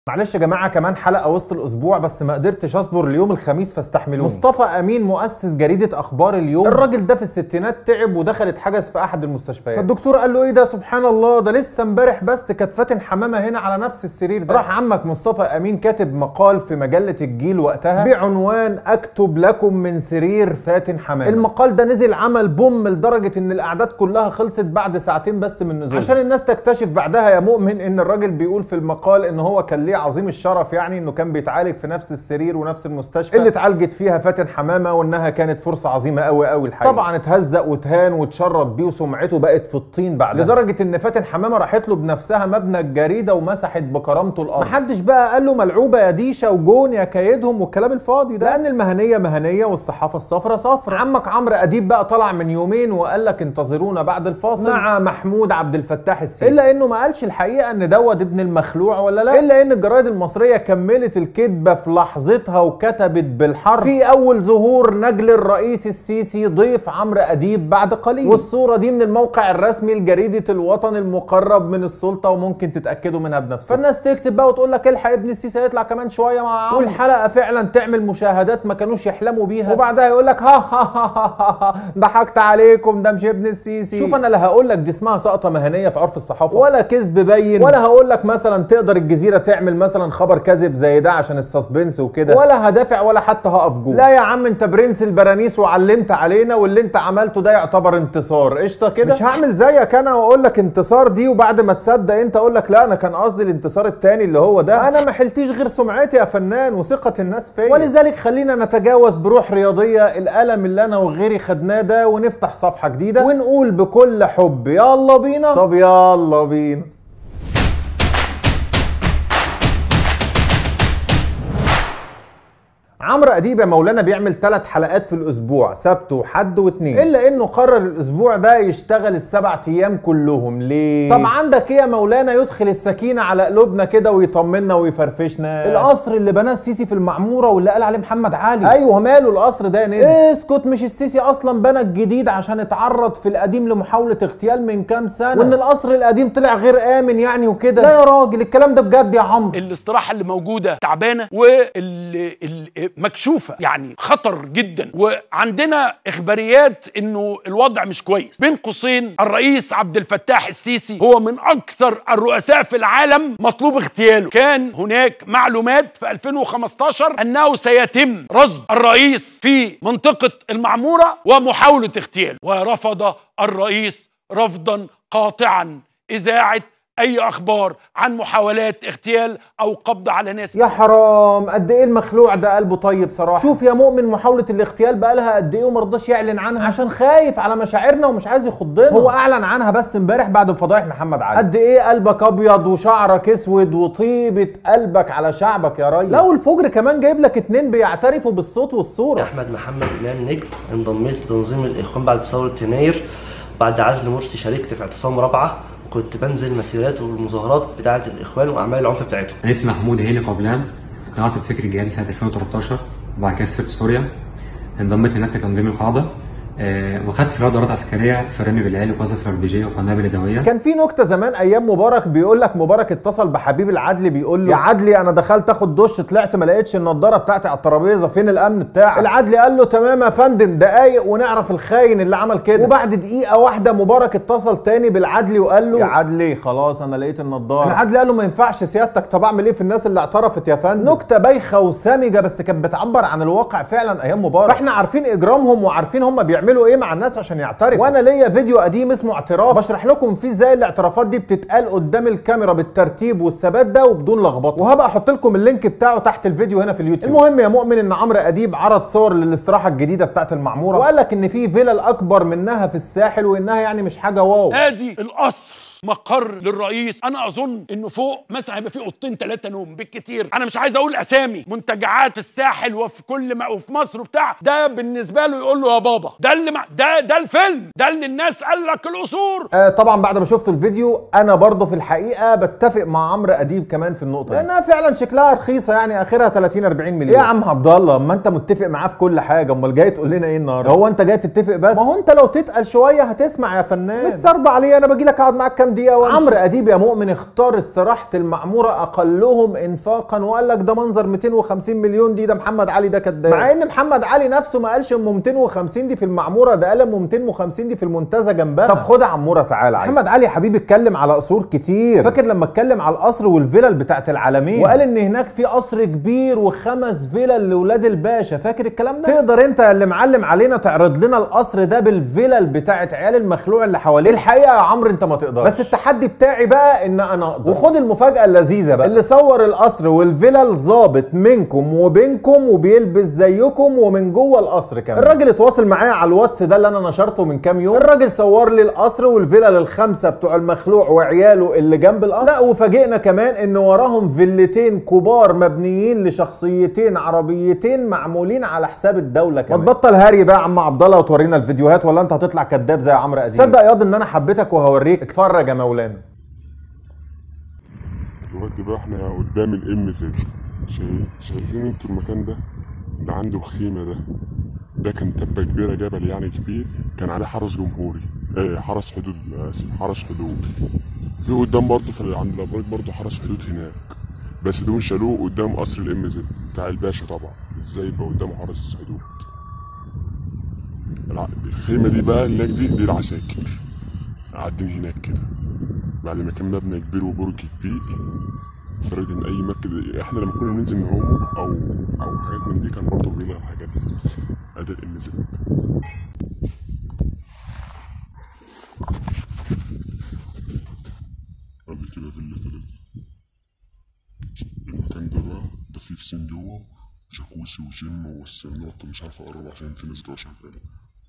معلش يا جماعه كمان حلقه وسط الاسبوع بس ما قدرتش اصبر ليوم الخميس فاستحملوني مصطفى امين مؤسس جريده اخبار اليوم الراجل ده في الستينات تعب ودخل اتحجز في احد المستشفيات فالدكتور قال له ايه ده سبحان الله ده لسه امبارح بس كانت فاتن حمامه هنا على نفس السرير ده راح عمك مصطفى امين كاتب مقال في مجله الجيل وقتها بعنوان اكتب لكم من سرير فاتن حمامه المقال ده نزل عمل بوم لدرجه ان الاعداد كلها خلصت بعد ساعتين بس من نزوله عشان الناس تكتشف بعدها يا مؤمن ان الراجل بيقول في المقال ان هو كان ليه عظيم الشرف يعني انه كان بيتعالج في نفس السرير ونفس المستشفى اللي اتعالجت فيها فاتن حمامه وانها كانت فرصه عظيمه قوي قوي الحقيقه طبعا اتهزق وتهان واتشرد بيه وسمعته بقت في الطين بعدها لدرجه ان فاتن حمامه راحت له بنفسها مبنى الجريده ومسحت بكرامته الارض محدش بقى قال له ملعوبه يا ديشه وجون يا كيدهم والكلام الفاضي ده لان المهنيه مهنيه والصحافه الصفرا صفرا عمك عمرو اديب بقى طلع من يومين وقال لك انتظرونا بعد الفاصل مع محمود عبد الفتاح السيسي الا انه ما قالش الحقيقه ان دوت ابن المخلوع ولا لا الا ان الجرايد المصريه كملت الكذبه في لحظتها وكتبت بالحرف في اول ظهور نجل الرئيس السيسي ضيف عمرو اديب بعد قليل والصوره دي من الموقع الرسمي لجريده الوطن المقرب من السلطه وممكن تتاكدوا منها بنفسكم فالناس تكتب بقى وتقول لك الحق ابن السيسي هيطلع كمان شويه مع عمرو والحلقه فعلا تعمل مشاهدات ما كانوش يحلموا بيها وبعدها يقول لك ها ها ها ها ها ضحكت عليكم ده مش ابن السيسي شوف انا لا هقول لك دي اسمها سقطه مهنيه في عرف الصحافه ولا كذب بين ولا هقول لك مثلا تقدر الجزيره تعمل مثلا خبر كذب زي ده عشان السسبنس وكده ولا هدافع ولا حتى هقف جوه لا يا عم انت برنس البرانيس وعلمت علينا واللي انت عملته ده يعتبر انتصار قشطه كده مش هعمل زيك انا واقول لك انتصار دي وبعد ما تصدق انت اقول لك لا انا كان قصدي الانتصار التاني اللي هو ده انا ما حلتيش غير سمعتي يا فنان وثقه الناس فيا ولذلك خلينا نتجاوز بروح رياضيه القلم اللي انا وغيري خدناه ده ونفتح صفحه جديده ونقول بكل حب يلا بينا طب يلا بينا عمرو اديب يا مولانا بيعمل ثلاث حلقات في الاسبوع سبت وحد واثنين الا انه قرر الاسبوع ده يشتغل السبع ايام كلهم ليه طب عندك ايه يا مولانا يدخل السكينه على قلوبنا كده ويطمنا ويفرفشنا القصر اللي بناه السيسي في المعموره واللي قال عليه محمد علي ايوه ماله القصر ده يا نجم اسكت مش السيسي اصلا بنى الجديد عشان اتعرض في القديم لمحاوله اغتيال من كام سنه وان القصر القديم طلع غير امن يعني وكده لا يا راجل الكلام ده بجد يا عمرو الاستراحه اللي موجوده تعبانه واللي مكشوفه يعني خطر جدا وعندنا اخباريات انه الوضع مش كويس بين قوسين الرئيس عبد الفتاح السيسي هو من اكثر الرؤساء في العالم مطلوب اغتياله كان هناك معلومات في 2015 انه سيتم رصد الرئيس في منطقه المعموره ومحاوله اغتياله ورفض الرئيس رفضا قاطعا اذاعه اي اخبار عن محاولات اغتيال او قبض على ناس يا حرام قد ايه المخلوع ده قلبه طيب صراحه شوف يا مؤمن محاوله الاغتيال بقالها قد ايه وما رضاش يعلن عنها عشان خايف على مشاعرنا ومش عايز يخضنا هو اعلن عنها بس امبارح بعد فضايح محمد علي قد ايه قلبك ابيض وشعرك اسود وطيبه قلبك على شعبك يا ريس لا والفجر كمان جايب لك اتنين بيعترفوا بالصوت والصوره احمد محمد امام نجم انضميت لتنظيم الاخوان بعد ثوره يناير بعد عزل مرسي شاركت في اعتصام رابعه كنت بنزل مسيرات والمظاهرات بتاعه الاخوان واعمال العنف بتاعتهم انا اسمي محمود هاني قبلان طلعت بفكر الجهادي سنه 2013 وبعد كده سافرت سوريا انضميت هناك لتنظيم القاعده آه، وخدت فيها دورات عسكريه في الرمي بالعالي وقذف البيجيه وقنابل يدويه كان في نكته زمان ايام مبارك بيقول لك مبارك اتصل بحبيب العدلي بيقول له يا عدلي انا دخلت اخد دش طلعت ما لقيتش النضاره بتاعتي على الترابيزه فين الامن بتاعك العدلي قال له تمام يا فندم دقايق ونعرف الخاين اللي عمل كده وبعد دقيقه واحده مبارك اتصل تاني بالعدلي وقال له يا عدلي خلاص انا لقيت النضاره العدلي قال له ما ينفعش سيادتك طب اعمل ايه في الناس اللي اعترفت يا فندم نكته بايخه وسامجه بس كانت بتعبر عن الواقع فعلا ايام مبارك فاحنا عارفين اجرامهم وعارفين هم بيعملوا ايه مع الناس عشان يعترفوا وانا ليا فيديو قديم اسمه اعتراف بشرح لكم فيه ازاي الاعترافات دي بتتقال قدام الكاميرا بالترتيب والثبات ده وبدون لخبطه وهبقى احط لكم اللينك بتاعه تحت الفيديو هنا في اليوتيوب المهم يا مؤمن ان عمرو اديب عرض صور للاستراحه الجديده بتاعت المعموره وقال لك ان في فيلل اكبر منها في الساحل وانها يعني مش حاجه واو ادي القصر مقر للرئيس انا اظن انه فوق مثلا هيبقى فيه اوضتين ثلاثه نوم بالكتير انا مش عايز اقول اسامي منتجعات في الساحل وفي كل ما وفي مصر وبتاع ده بالنسبه له يقول له يا بابا ده اللي مع ده ده الفيلم ده اللي الناس قال لك القصور آه طبعا بعد ما شفت الفيديو انا برضه في الحقيقه بتفق مع عمرو اديب كمان في النقطه دي لانها فعلا شكلها رخيصه يعني اخرها 30 40 مليون ايه يا عم عبد الله اما انت متفق معاه في كل حاجه امال جاي تقول لنا ايه النهارده هو انت جاي تتفق بس ما هو انت لو تتقل شويه هتسمع يا فنان متسرب عليه انا باجي لك اقعد معاك كام كام دقيقه وامشي عمرو اديب يا مؤمن اختار استراحه المعموره اقلهم انفاقا وقال لك ده منظر 250 مليون دي ده محمد علي ده كداب مع ان محمد علي نفسه ما قالش ام 250 دي في المعموره ده قال ام 250 دي في المنتزه جنبها طب خد يا عموره تعالى محمد علي يا حبيبي اتكلم على قصور كتير فاكر لما اتكلم على القصر والفلل بتاعت العالمين وقال ان هناك في قصر كبير وخمس فلل لاولاد الباشا فاكر الكلام ده تقدر انت اللي معلم علينا تعرض لنا القصر ده بالفلل بتاعت عيال المخلوع اللي حواليه الحقيقه يا عمرو انت ما تقدرش بس التحدي بتاعي بقى ان انا اقدر وخد المفاجاه اللذيذه بقى اللي صور القصر والفلل ظابط منكم وبينكم وبيلبس زيكم ومن جوه القصر كمان الراجل اتواصل معايا على الواتس ده اللي انا نشرته من كام يوم الراجل صور لي القصر والفلل الخمسه بتوع المخلوع وعياله اللي جنب القصر لا وفاجئنا كمان ان وراهم فيلتين كبار مبنيين لشخصيتين عربيتين معمولين على حساب الدوله كمان ما تبطل هري بقى يا عم عبد الله وتورينا الفيديوهات ولا انت هتطلع كذاب زي عمرو اديب صدق ياض ان انا حبيتك وهوريك اتفرج يا مولانا دلوقتي بقى احنا قدام الام زد شايفين انتوا المكان ده اللي عنده الخيمة ده ده كان تبة كبيرة جبل يعني كبير كان عليه حرس جمهوري ايه حرس حدود اسف حرس حدود في قدام برضه في عند الابراج برضه حرس حدود هناك بس دول شالوه قدام قصر الام زد بتاع الباشا طبعا ازاي يبقى قدامه حرس حدود الع- الخيمة دي بقى هناك دي دي العساكر قاعدين هناك كده بعد ما كان مبنى كبير وبرج كبير لدرجة إن أي مركب إحنا لما كنا بننزل نعوم أو أو حاجات من دي كان برضه بيلغى الحاجات دي أدي الإم زد بعد كده فيلا تلاتة المكان ده بقى ده فيه بسين جوه جاكوزي وجيم والسنوات مش عارف أقرب عشان في ناس جوه شغالة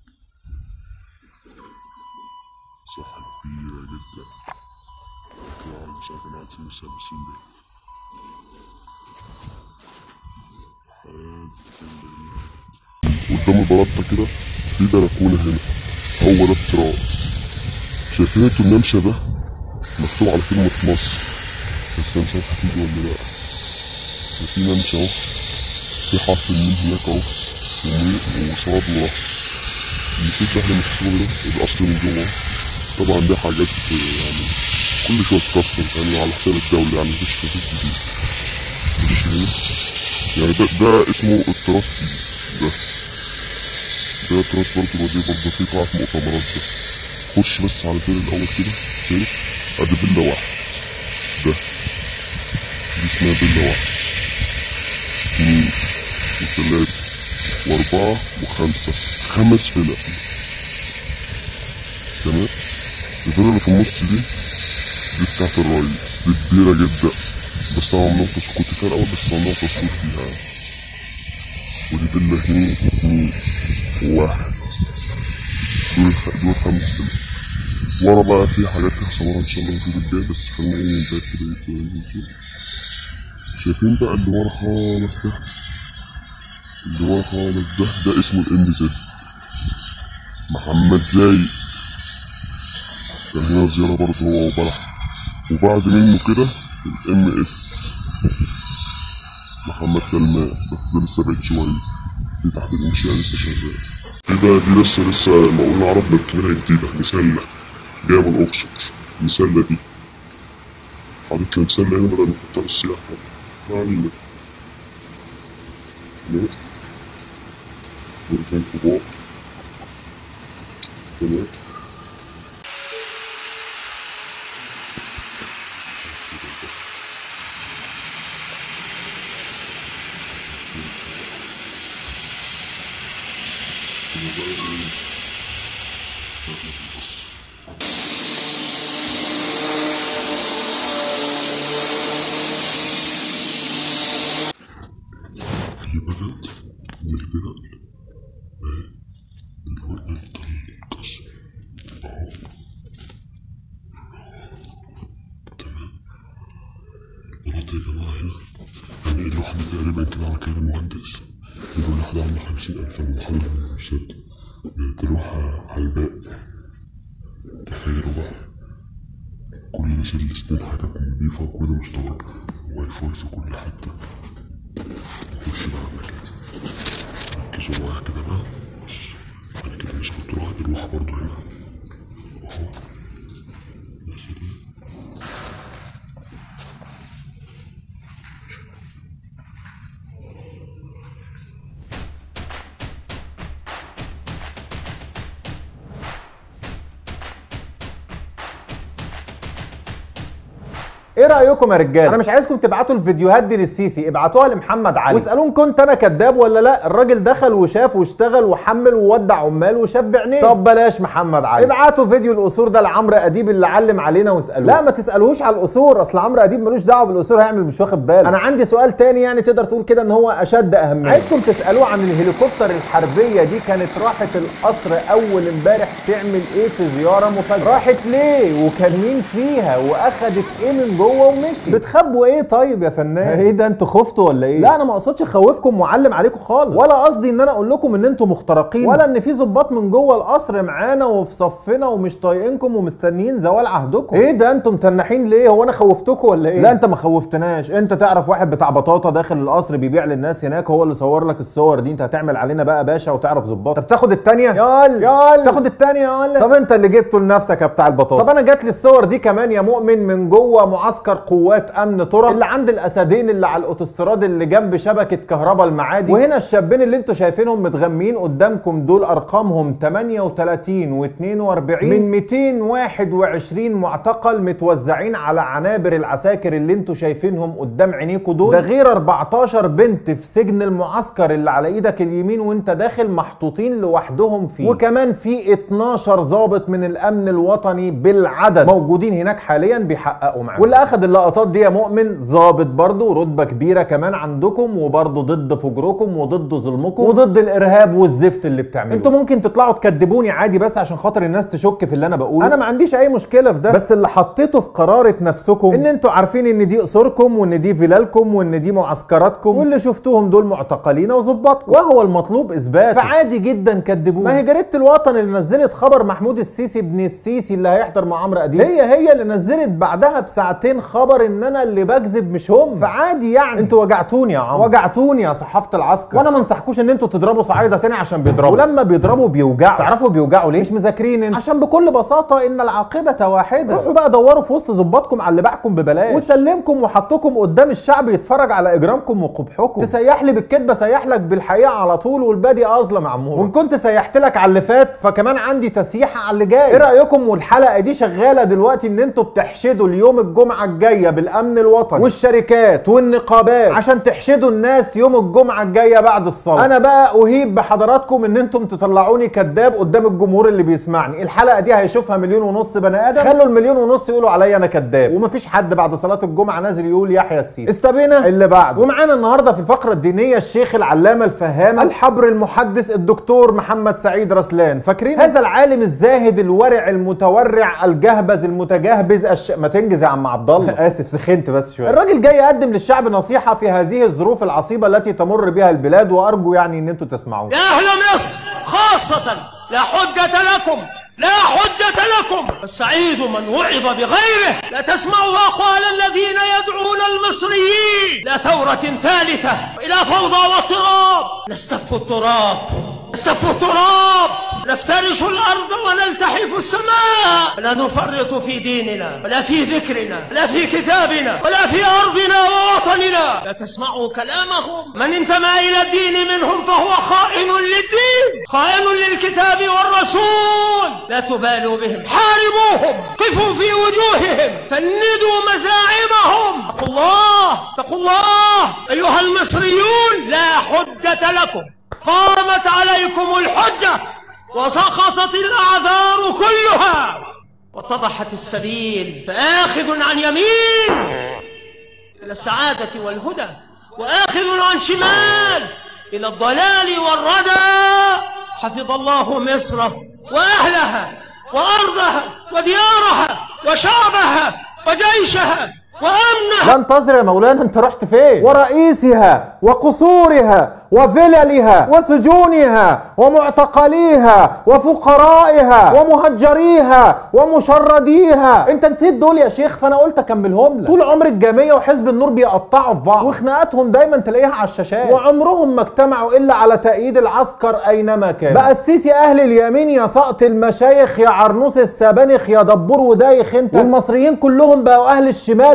صحة كبيرة جدا كده قاعد مش عارف أنا قاعد فين بس بسين ده قدام البلاطة كده في بلكونة هنا هو ده التراس شايفين انتوا الممشى ده مكتوب على كلمة مصر بس انا مش عارف هتيجي ولا لا وفي ممشى اهو في حرف الميم هناك اهو ومي- وصاد ورا المفروض ده احنا مكتوب ده القصر من جوه طبعا دي حاجات يعني كل شوية تكسر يعني على حساب الدولة يعني مفيش مفيش جديد مفيش هنا يعني ده ده اسمه التراث ده ده تراث برضه وديه برضه في قاعة مؤتمرات ده خش بس على الدور الأول كده شايف أدي فيلا واحد ده دي اسمها فيلا واحد اتنين وتلاتة وأربعة وخمسة خمس فيلا تمام الفيلا اللي في النص دي دي بتاعت الرئيس دي كبيرة جدا بس طبعا ممنوع تصوير كنت فيها الأول بس ممنوع تصوير فيها يعني. ودي فيلا اتنين اتنين وواحد دول خ- دول خمس فيلا ورا بقى في حاجات كده هصورها ان شاء الله الفيديو الجاي بس خلينا ايه من بعيد كده يبقى ينزل. شايفين بقى اللي ورا خالص ده اللي ورا خالص ده ده اسمه الام زد محمد زايد كان هنا زيارة برضه هو وبلح وبعد منه كده الام اس محمد سلمان بس ده لسه بعيد شوية في تحت الإنشاء لسه شغال في بقى دي لسه لسه مقاولين عرب مركبينها جديدة مسلة جاية من أقصر مسلة دي حاطط لي مسلة هنا بدل ما نحطها السياحة ما علينا تمام بركان كبار تمام هي بدأت من البلاد دلوقتي الطريق القصر أهو تمام البلاط يا جماعة هنا يعني الواحد تقريبا كده على كده المهندس يقول الواحد عامل خمسين ألف من محل المشهد بيدلوها على الباب تخيلوا بقى كل ناس السنين حاجات نضيفة وكل ده مشتغل واي فاي في كل حتة نخش بقى المكان ركزوا معايا كده بقى بص انا كده مش كنت رايح بالروح برضو هنا اهو يا سلام ايه رايكم يا رجاله انا مش عايزكم تبعتوا الفيديوهات دي للسيسي ابعتوها لمحمد علي واسالون كنت انا كذاب ولا لا الراجل دخل وشاف واشتغل وحمل وودع عمال وشاف بعينيه طب بلاش محمد علي ابعتوا فيديو القصور ده لعمرو اديب اللي علم علينا واسالوه لا ما تسالوهوش على القصور اصل عمرو اديب ملوش دعوه بالقصور هيعمل مش واخد باله انا عندي سؤال تاني يعني تقدر تقول كده ان هو اشد اهميه عايزكم تسالوه عن الهليكوبتر الحربيه دي كانت راحت القصر اول امبارح تعمل ايه في زياره مفاجاه راحت ليه وكان مين فيها واخدت ايه من جوه ومشي بتخبوا ايه طيب يا فنان ايه ده انتوا خفتوا ولا ايه لا انا ما اقصدش اخوفكم واعلم عليكم خالص ولا قصدي ان انا اقول لكم ان انتوا مخترقين ولا ان في ظباط من جوه القصر معانا وفي صفنا ومش طايقينكم ومستنيين زوال عهدكم ايه ده انتوا متنحين ليه هو انا خوفتكم ولا ايه لا انت ما خوفتناش انت تعرف واحد بتاع بطاطا داخل القصر بيبيع للناس هناك هو اللي صور لك الصور دي انت هتعمل علينا بقى باشا وتعرف ظباط طب تاخد التانية يال يال تاخد التانية يال طب انت اللي جبته لنفسك يا بتاع البطاطا طب انا جات لي الصور دي كمان يا مؤمن من جوه معسكر قوات امن ترى اللي عند الاسدين اللي على الاوتوستراد اللي جنب شبكه كهرباء المعادي وهنا الشابين اللي انتوا شايفينهم متغمين قدامكم دول ارقامهم 38 و42 من 221 معتقل متوزعين على عنابر العساكر اللي انتوا شايفينهم قدام عينيكوا دول ده غير 14 بنت في سجن المعسكر اللي على ايدك اليمين وانت داخل محطوطين لوحدهم فيه وكمان في 12 ضابط من الامن الوطني بالعدد موجودين هناك حاليا بيحققوا معاهم واللي اخد اللقطات دي يا مؤمن ضابط برضه رتبه كبيره كمان عندكم وبرضه ضد فجركم وضد ظلمكم وضد الارهاب والزفت اللي بتعملوه انتوا ممكن تطلعوا تكدبوني عادي بس عشان خاطر الناس تشك في اللي انا بقوله انا ما عنديش اي مشكله في ده بس اللي حطيته في قراره نفسكم ان انتوا عارفين ان دي قصوركم وان دي فيلالكم وان دي معسكراتكم واللي شفتوهم دول معتقلين وظباطكم وهو المطلوب اثباته فعادي جدا كدبوني ما هي جريده الوطن اللي نزلت خبر محمود السيسي ابن السيسي اللي هيحضر مع عمرو اديب هي هي اللي نزلت بعدها بساعتين خبر ان انا اللي بكذب مش هم فعادي يعني انتوا وجعتوني يا عمرو وجعتوني يا صحافه العسكر وانا ما انصحكوش ان انتوا تضربوا صعايده تاني عشان بيضربوا ولما بيضربوا بيوجعوا تعرفوا بيوجعوا ليه مش مذاكرين انتوا. عشان بكل بساطه ان العاقبه واحده روحوا بقى دوروا في وسط ظباطكم على اللي باعكم ببلاش وسلمكم وحطكم قدام الشعب يتفرج على اجرامكم وقبحكم تسيح لي بالكذبه سيح لك بالحقيقه على طول والبادي اظلم عمور وان كنت سيحت لك على اللي فات فكمان عندي تسييحه على اللي جاي ايه رايكم والحلقه دي شغاله دلوقتي ان انتوا بتحشدوا اليوم الجمعه الجايه بالامن الوطني والشركات والنقابات عشان تحشدوا الناس يوم الجمعه الجايه بعد الصلاه انا بقى اهيب بحضراتكم ان انتم تطلعوني كذاب قدام الجمهور اللي بيسمعني الحلقه دي هيشوفها مليون ونص بني ادم خلوا المليون ونص يقولوا عليا انا كذاب ومفيش حد بعد صلاه الجمعه نازل يقول يحيى السيسي استبينا اللي بعد ومعانا النهارده في الفقره الدينيه الشيخ العلامه الفهامه الحبر المحدث الدكتور محمد سعيد رسلان فاكرين هذا العالم الزاهد الورع المتورع الجهبذ المتجهبذ الش... ما تنجز يا عم عبد الله اسف سخنت بس شويه الراجل جاي يقدم للشعب نصيحه في هذه الظروف العصيبه التي تمر بها البلاد وارجو يعني ان انتم تسمعوه يا أهل مصر خاصة لا حجة لكم لا حجة لكم السعيد من وعظ بغيره لا تسمعوا أقوال الذين يدعون المصريين لا ثورة ثالثة إلى فوضى واضطراب نستف التراب نستف التراب نفترش الأرض ونلتحف السماء لا نفرط في ديننا ولا في ذكرنا ولا في كتابنا ولا في أرضنا ووطننا لا تسمعوا كلامهم من انتمى إلى الدين منهم فهو خائن للدين خائن للكتاب والرسول لا تبالوا بهم حاربوهم قفوا في وجوههم فندوا مزاعمهم اتقوا الله اتقوا الله أيها المصريون لا حجة لكم قامت عليكم الحجة وسقطت الأعذار كلها واتضحت السبيل فآخذ عن يمين إلى السعادة والهدى وآخذ عن شمال إلى الضلال والردى حفظ الله مصر وأهلها وأرضها وديارها وشعبها وجيشها وأمنها لا انتظر يا مولانا انت رحت فين ورئيسها وقصورها وفللها وسجونها ومعتقليها وفقرائها ومهجريها ومشرديها انت نسيت دول يا شيخ فانا قلت اكملهم لك طول عمر الجاميه وحزب النور بيقطعوا في بعض وخناقاتهم دايما تلاقيها على الشاشات وعمرهم ما اجتمعوا الا على تأييد العسكر اينما كان بقى السيسي اهل اليمين يا سقط المشايخ يا عرنوس السبانخ يا دبور ودايخ انت والمصريين كلهم بقوا اهل الشمال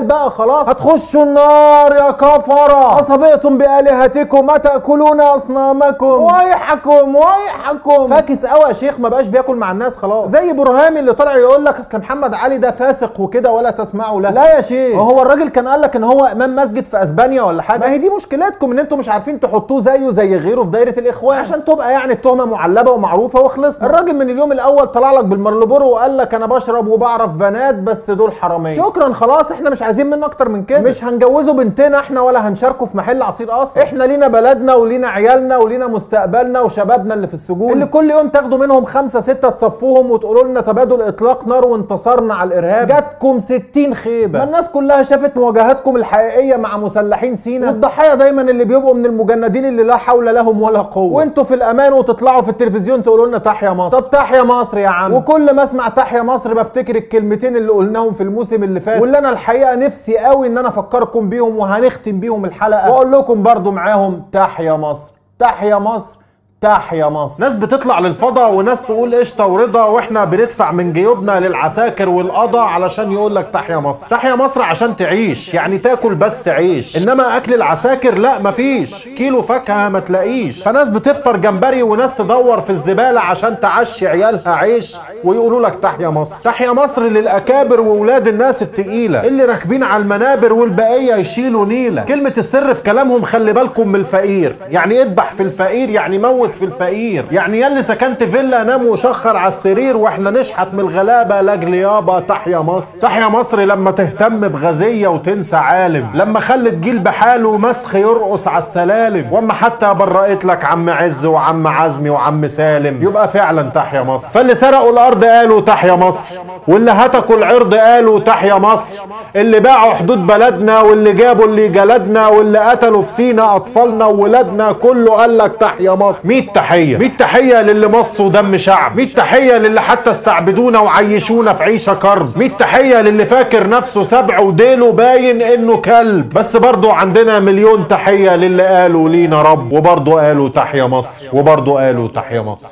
بقى خلاص هتخشوا النار يا كفرة أصبئتم بآلهتكم أتأكلون أصنامكم ويحكم ويحكم فاكس قوي يا شيخ ما بقاش بياكل مع الناس خلاص زي برهامي اللي طلع يقول لك اصل محمد علي ده فاسق وكده ولا تسمعوا له لا يا شيخ هو الراجل كان قال لك ان هو امام مسجد في اسبانيا ولا حاجه ما هي دي مشكلتكم ان انتم مش عارفين تحطوه زيه زي غيره في دايره الاخوان عشان تبقى يعني التهمه معلبه ومعروفه وخلص الراجل من اليوم الاول طلع لك بالمرلبورو وقال لك انا بشرب وبعرف بنات بس دول حراميه شكرا خلاص احنا مش عايزين منه اكتر من كده مش هنجوزه بنتنا احنا ولا هنشاركه في محل عصير قصب احنا لينا بلدنا ولينا عيالنا ولينا مستقبلنا وشبابنا اللي في السجون اللي كل يوم تاخدوا منهم خمسة ستة تصفوهم وتقولوا لنا تبادل اطلاق نار وانتصرنا على الارهاب جاتكم 60 خيبه ما الناس كلها شافت مواجهاتكم الحقيقيه مع مسلحين سينا والضحايا دايما اللي بيبقوا من المجندين اللي لا حول لهم ولا قوه وانتوا في الامان وتطلعوا في التلفزيون تقولوا لنا تحيا مصر طب تحيا مصر يا عم وكل ما اسمع تحيا مصر بفتكر الكلمتين اللي قلناهم في الموسم اللي فات واللي انا الحقيقه نفسي قوي ان انا افكركم بيهم وهنختم بيهم الحلقه واقول لكم برضو معاهم تحيا مصر تحيا مصر تحيا مصر ناس بتطلع للفضاء وناس تقول قشطه ورضا واحنا بندفع من جيوبنا للعساكر والقضا علشان يقول لك تحيا مصر تحيا مصر عشان تعيش يعني تاكل بس عيش انما اكل العساكر لا مفيش كيلو فاكهه ما تلاقيش فناس بتفطر جمبري وناس تدور في الزباله عشان تعشي عيالها عيش ويقولوا لك تحيا مصر تحيا مصر للاكابر واولاد الناس التقيله اللي راكبين على المنابر والبقيه يشيلوا نيله كلمه السر في كلامهم خلي بالكم من الفقير يعني اذبح في الفقير يعني موت في الفقير يعني يلي سكنت فيلا نام وشخر على السرير واحنا نشحت من الغلابه لاجل يابا تحيا مصر تحيا مصر لما تهتم بغزيه وتنسى عالم لما خلت جيل بحاله مسخ يرقص على السلالم واما حتى برقت لك عم عز وعم عزمي وعم سالم يبقى فعلا تحيا مصر فاللي سرقوا الارض قالوا تحيا مصر واللي هتكوا العرض قالوا تحيا مصر اللي باعوا حدود بلدنا واللي جابوا اللي جلدنا واللي قتلوا في سينا اطفالنا وولادنا كله قال لك تحيا مصر 100 تحيه 100 تحيه للي مصوا دم شعب 100 تحيه للي حتى استعبدونا وعيشونا في عيشه كرب 100 تحيه للي فاكر نفسه سبع وديله باين انه كلب بس برضو عندنا مليون تحيه للي قالوا لينا رب وبرضو قالوا تحيا مصر وبرضو قالوا تحيا مصر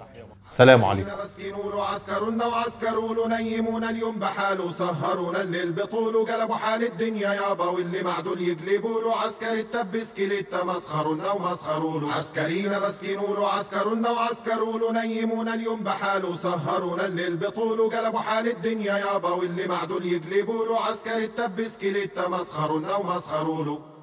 سلام عليكم مسكينون وعسكرون وعسكرون نيمون اليوم بحاله سهرون الليل بطوله قلبوا حال الدنيا يابا واللي معدول يقلبوا له عسكر التبس كليتا مسخرون ومسخرون عسكرين مسكينون وعسكرون وعسكرون نيمون اليوم بحاله سهرون الليل بطوله قلبوا حال الدنيا يابا واللي معدول يقلبوا له عسكر التبس كليتا مسخرون ومسخرون